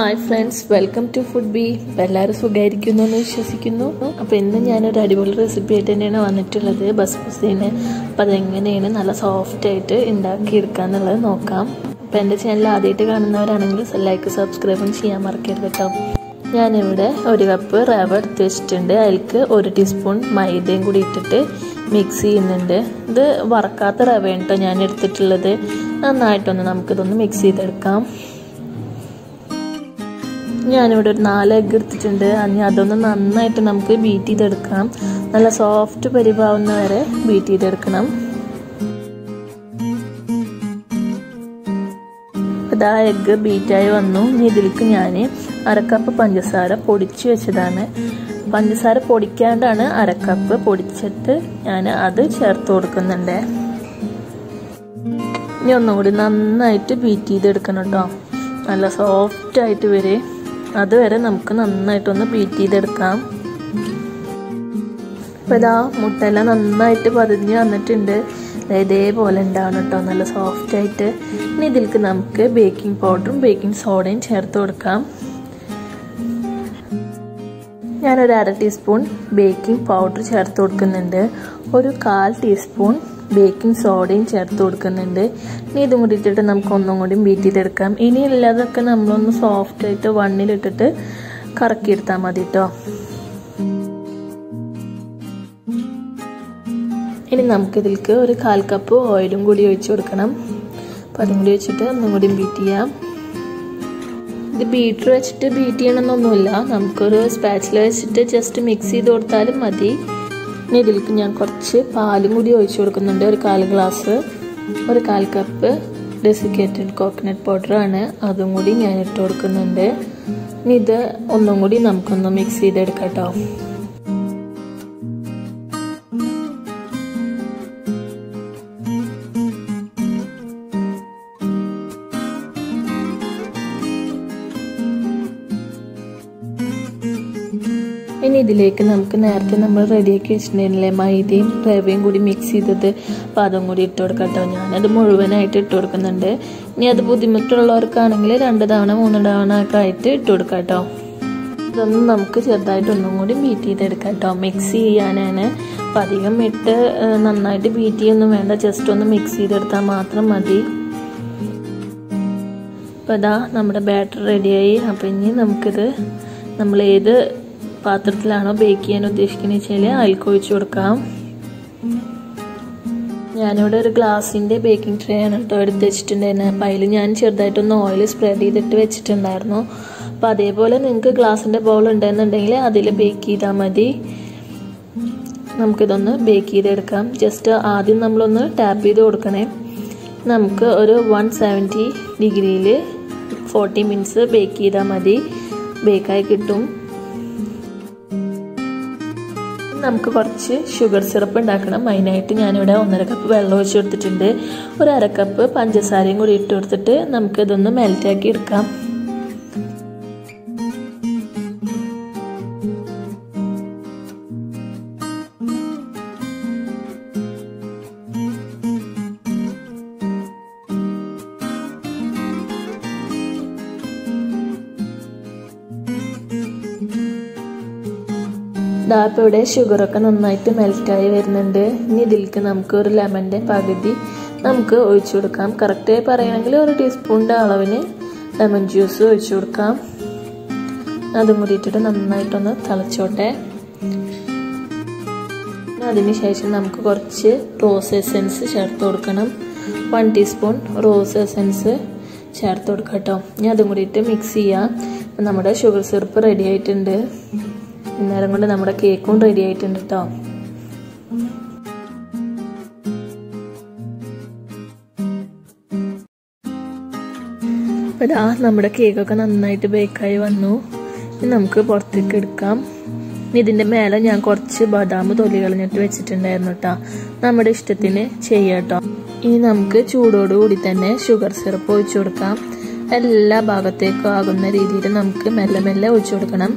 hi friends welcome to food B അപ്പോൾ എല്ലാവരും സുഖമായിരിക്കുന്നു എന്ന് വിശ്വസിക്കുന്നു അപ്പോൾ ഇന്ന് ഞാനൊരു അടിപൊളി റെസിപ്പി ആയിട്ട് തന്നെയാണ് വന്നിട്ടുള്ളത് ബസ്ബുസീന് അപ്പോൾ അതെങ്ങനെയാണ് നല്ല സോഫ്റ്റ് ആയിട്ട് ഉണ്ടാക്കിയെടുക്കുക എന്നുള്ളത് നോക്കാം അപ്പോൾ എൻ്റെ ചാനൽ ആദ്യമായിട്ട് കാണുന്നവരാണെങ്കിൽ ലൈക്ക് സബ്സ്ക്രൈബും ചെയ്യാൻ മറക്കരുത് കേട്ടോ ഞാനിവിടെ ഒരു കപ്പ് റവ എടുത്ത് വെച്ചിട്ടുണ്ട് അതിലേക്ക് ഒരു ടീസ്പൂൺ മൈദയും കൂടി ഇട്ടിട്ട് മിക്സ് ചെയ്യുന്നുണ്ട് ഇത് വറക്കാത്ത റവയാണ് കേട്ടോ ഞാൻ എടുത്തിട്ടുള്ളത് നന്നായിട്ടൊന്ന് നമുക്കിതൊന്ന് മിക്സ് ചെയ്തെടുക്കാം ഞാനിവിടെ ഒരു നാല് എഗ്ഗ് എടുത്തിട്ടുണ്ട് ഇനി അതൊന്ന് നന്നായിട്ട് നമുക്ക് ബീറ്റ് ചെയ്തെടുക്കാം നല്ല സോഫ്റ്റ് പരിഭാവുന്ന വരെ ബീറ്റ് ചെയ്തെടുക്കണം ഇതാ എഗ്ഗ് ബീറ്റായി വന്നു ഇനി ഇതിലേക്ക് ഞാൻ അരക്കപ്പ് പഞ്ചസാര പൊടിച്ചു വെച്ചതാണ് പഞ്ചസാര പൊടിക്കാണ്ടാണ് അരക്കപ്പ് പൊടിച്ചിട്ട് ഞാൻ അത് ചേർത്ത് കൊടുക്കുന്നുണ്ട് ഇനി ഒന്നും കൂടി നന്നായിട്ട് ബീറ്റ് ചെയ്തെടുക്കണം കേട്ടോ നല്ല സോഫ്റ്റ് ആയിട്ട് വരെ അതുവരെ നമുക്ക് നന്നായിട്ടൊന്ന് ബീറ്റ് ചെയ്തെടുക്കാം അപ്പോൾ ഇതാ മുട്ടയെല്ലാം നന്നായിട്ട് പതിഞ്ഞ് വന്നിട്ടുണ്ട് ഇതേപോലെ ഉണ്ടാവണം കേട്ടോ നല്ല സോഫ്റ്റ് ആയിട്ട് ഇനി ഇതിലേക്ക് നമുക്ക് ബേക്കിംഗ് പൗഡറും ബേക്കിംഗ് സോഡയും ചേർത്ത് കൊടുക്കാം ഞാനൊരു അര ടീസ്പൂൺ ബേക്കിംഗ് പൗഡർ ചേർത്ത് കൊടുക്കുന്നുണ്ട് ഒരു കാൽ ടീസ്പൂൺ ബേക്കിംഗ് സോഡയും ചേർത്ത് കൊടുക്കുന്നുണ്ട് ഇനി ഇതും കൂടി ഇട്ടിട്ട് നമുക്ക് ഒന്നും കൂടി ബീറ്റ് ചെയ്തെടുക്കാം ഇനി ഇല്ലാതൊക്കെ നമ്മളൊന്ന് സോഫ്റ്റ് ആയിട്ട് വണ്ണിലിട്ടിട്ട് കറക്കിയെടുത്താൽ മതി കേട്ടോ ഇനി നമുക്കിതിലേക്ക് ഒരു കാൽ കപ്പ് ഓയിലും കൂടി ഒഴിച്ചു കൊടുക്കണം അപ്പം അതും കൂടി വെച്ചിട്ട് ഒന്നും കൂടി ബീറ്റ് ചെയ്യാം ഇത് ബീറ്റർ വെച്ചിട്ട് ബീറ്റ് ചെയ്യണമെന്നൊന്നുമില്ല നമുക്കൊരു സ്പാച്ചിൽ വെച്ചിട്ട് ജസ്റ്റ് മിക്സ് ചെയ്ത് കൊടുത്താലും മതി ഇനി ഇതിലേക്ക് ഞാൻ കുറച്ച് പാലും കൂടി ഒഴിച്ചു കൊടുക്കുന്നുണ്ട് ഒരു കാൽ ഗ്ലാസ് ഒരു കാൽ കപ്പ് ഡെസിക്കേറ്റഡ് കോക്കനട്ട് പൗഡറാണ് അതും കൂടി ഞാൻ ഇട്ട് കൊടുക്കുന്നുണ്ട് ഇനി ഇത് ഒന്നും കൂടി നമുക്കൊന്ന് മിക്സ് ചെയ്തെടുക്കാം കേട്ടോ ഇനി ഇതിലേക്ക് നമുക്ക് നേരത്തെ നമ്മൾ റെഡിയാക്കി വെച്ചിട്ടുണ്ടായിരുന്നില്ലേ മൈദയും റവയും കൂടി മിക്സ് ചെയ്തത് അപ്പോൾ അതും കൂടി ഇട്ട് കൊടുക്കാം കേട്ടോ ഞാനത് മുഴുവനായിട്ട് ഇട്ട് കൊടുക്കുന്നുണ്ട് ഇനി അത് ബുദ്ധിമുട്ടുള്ളവർക്കാണെങ്കിൽ രണ്ട് തവണ മൂന്ന് തവണ ഒക്കെ ആയിട്ട് ഇട്ട് കൊടുക്കാം കേട്ടോ ഇതൊന്നും നമുക്ക് ചെറുതായിട്ട് ഒന്നും കൂടി ബീറ്റ് ചെയ്തെടുക്കാം കേട്ടോ മിക്സ് ചെയ്യാനാണ് അപ്പം അധികം ഇട്ട് നന്നായിട്ട് ബീറ്റ് ചെയ്യൊന്നും വേണ്ട ജസ്റ്റ് ഒന്ന് മിക്സ് ചെയ്തെടുത്താൽ മാത്രം മതി അപ്പോൾ ഇതാ നമ്മുടെ ബാറ്റർ റെഡിയായി അപ്പം ഇനി നമുക്കിത് നമ്മൾ ഏത് പാത്രത്തിലാണോ ബേക്ക് ചെയ്യാൻ ഉദ്ദേശിക്കുന്നത് വെച്ചാൽ അതിലേക്ക് ഒഴിച്ചു കൊടുക്കാം ഞാനിവിടെ ഒരു ഗ്ലാസിൻ്റെ ബേക്കിംഗ് ട്രേ ആണ് കേട്ടോ എടുത്ത് വെച്ചിട്ടുണ്ടായിരുന്നത് അപ്പം അതിൽ ഞാൻ ചെറുതായിട്ടൊന്ന് ഓയിൽ സ്പ്രെഡ് ചെയ്തിട്ട് വെച്ചിട്ടുണ്ടായിരുന്നു അപ്പം അതേപോലെ നിങ്ങൾക്ക് ഗ്ലാസിൻ്റെ ബൗൾ ഉണ്ടെന്നുണ്ടെങ്കിൽ അതിൽ ബേക്ക് ചെയ്താൽ മതി നമുക്കിതൊന്ന് ബേക്ക് ചെയ്തെടുക്കാം ജസ്റ്റ് ആദ്യം നമ്മളൊന്ന് ടാപ്പ് ചെയ്ത് കൊടുക്കണേ നമുക്ക് ഒരു വൺ സെവൻറ്റി ഡിഗ്രിയിൽ ഫോർട്ടി മിനിറ്റ്സ് ബേക്ക് ചെയ്താൽ മതി ബേക്കായി കിട്ടും നമുക്ക് കുറച്ച് ഷുഗർ സിറപ്പ് ഉണ്ടാക്കണം അതിനായിട്ട് ഞാനിവിടെ ഒന്നര കപ്പ് വെള്ളം ഒഴിച്ച് കൊടുത്തിട്ടുണ്ട് ഒരു അര കപ്പ് പഞ്ചസാരയും കൂടി ഇട്ട് കൊടുത്തിട്ട് നമുക്കിതൊന്ന് മെൽറ്റാക്കി എടുക്കാം ഇതാ ഇപ്പോൾ ഇവിടെ ഷുഗറൊക്കെ നന്നായിട്ട് മെൽറ്റായി വരുന്നുണ്ട് ഇനി ഇതിലേക്ക് നമുക്ക് ഒരു ലെമൻ്റെ പകുതി നമുക്ക് ഒഴിച്ചു കൊടുക്കാം കറക്റ്റ് പറയണമെങ്കിൽ ഒരു ടീസ്പൂണിൻ്റെ അളവിന് ലെമൺ ജ്യൂസ് ഒഴിച്ചു കൊടുക്കാം അതും കൂടി ഇട്ടിട്ട് നന്നായിട്ടൊന്ന് തിളച്ചോട്ടെ അതിന് ശേഷം നമുക്ക് കുറച്ച് റോസ് എസെൻസ് ചേർത്ത് കൊടുക്കണം വൺ ടീസ്പൂൺ റോസ് എസെൻസ് ചേർത്ത് കൊടുക്കാം കേട്ടോ ഇനി അതും കൂടിയിട്ട് മിക്സ് ചെയ്യാം നമ്മുടെ ഷുഗർ സിറപ്പ് റെഡി ആയിട്ടുണ്ട് ഇന്നേരം കൊണ്ട് നമ്മുടെ കേക്കും റെഡി ആയിട്ടുണ്ട് കേട്ടോ ഇതാ നമ്മുടെ കേക്കൊക്കെ നന്നായിട്ട് ബേക്കായി വന്നു ഇനി നമുക്ക് പുറത്തേക്ക് എടുക്കാം ഇതിൻ്റെ മേലെ ഞാൻ കുറച്ച് ബദാം തൊലി കളഞ്ഞിട്ട് വെച്ചിട്ടുണ്ടായിരുന്നു കേട്ടോ നമ്മുടെ ഇഷ്ടത്തിന് ചെയ്യാം കേട്ടോ ഇനി നമുക്ക് ചൂടോടുകൂടി തന്നെ ഷുഗർ സിറപ്പ് ഒഴിച്ചു കൊടുക്കാം എല്ലാ ഭാഗത്തേക്കും ആകുന്ന രീതിയിൽ നമുക്ക് മെല്ലെ മെല്ലെ ഒഴിച്ചു കൊടുക്കണം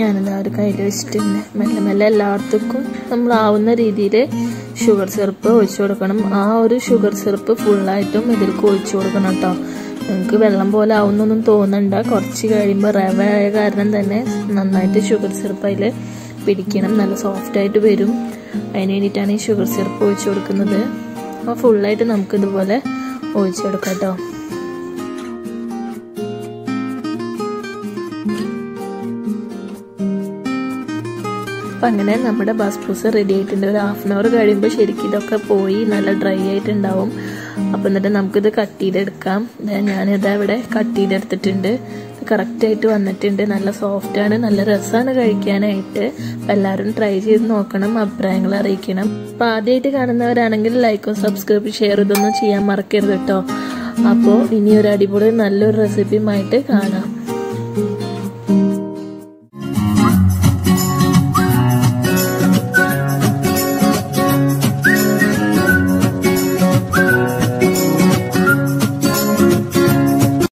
ഞാനിതാ ഒരു കയ്യിൽ വെച്ചിട്ടുണ്ട് മെല്ലെ മെല്ലെ എല്ലായിടത്തേക്കും നമ്മൾ ആവുന്ന രീതിയിൽ ഷുഗർ സിറപ്പ് ഒഴിച്ചു കൊടുക്കണം ആ ഒരു ഷുഗർ സിറപ്പ് ഫുള്ളായിട്ടും ഇതിലേക്ക് ഒഴിച്ചു കൊടുക്കണം കേട്ടോ നിങ്ങൾക്ക് വെള്ളം പോലെ ആവുന്നൊന്നും തോന്നണ്ട കുറച്ച് കഴിയുമ്പോൾ റവ ആയ കാരണം തന്നെ നന്നായിട്ട് ഷുഗർ സിറപ്പ് അതിൽ പിടിക്കണം നല്ല സോഫ്റ്റ് ആയിട്ട് വരും അതിന് വേണ്ടിയിട്ടാണ് ഈ ഷുഗർ സിറപ്പ് ഒഴിച്ചു കൊടുക്കുന്നത് അപ്പോൾ ഫുള്ളായിട്ട് നമുക്കിതുപോലെ ഒഴിച്ചു കൊടുക്കാം കേട്ടോ അപ്പം അങ്ങനെ നമ്മുടെ ബസ്ബൂസ് റെഡി ആയിട്ടുണ്ട് ഒരു ഹാഫ് ആൻ അവർ കഴിയുമ്പോൾ ശരിക്കും ഇതൊക്കെ പോയി നല്ല ഡ്രൈ ആയിട്ടുണ്ടാവും അപ്പം എന്നിട്ട് നമുക്കിത് കട്ട് ചെയ്തെടുക്കാം ഞാനിത് ഇവിടെ കട്ട് ചെയ്തെടുത്തിട്ടുണ്ട് കറക്റ്റായിട്ട് വന്നിട്ടുണ്ട് നല്ല സോഫ്റ്റാണ് നല്ല രസമാണ് കഴിക്കാനായിട്ട് അപ്പം എല്ലാവരും ട്രൈ ചെയ്ത് നോക്കണം അഭിപ്രായങ്ങൾ അറിയിക്കണം അപ്പം ആദ്യമായിട്ട് കാണുന്നവരാണെങ്കിൽ ലൈക്കും സബ്സ്ക്രൈബ് ഷെയർ ഇതൊന്നും ചെയ്യാൻ മറക്കരുത് കേട്ടോ അപ്പോൾ ഇനി ഒരു അടിപൊളി നല്ലൊരു റെസിപ്പിയുമായിട്ട് കാണാം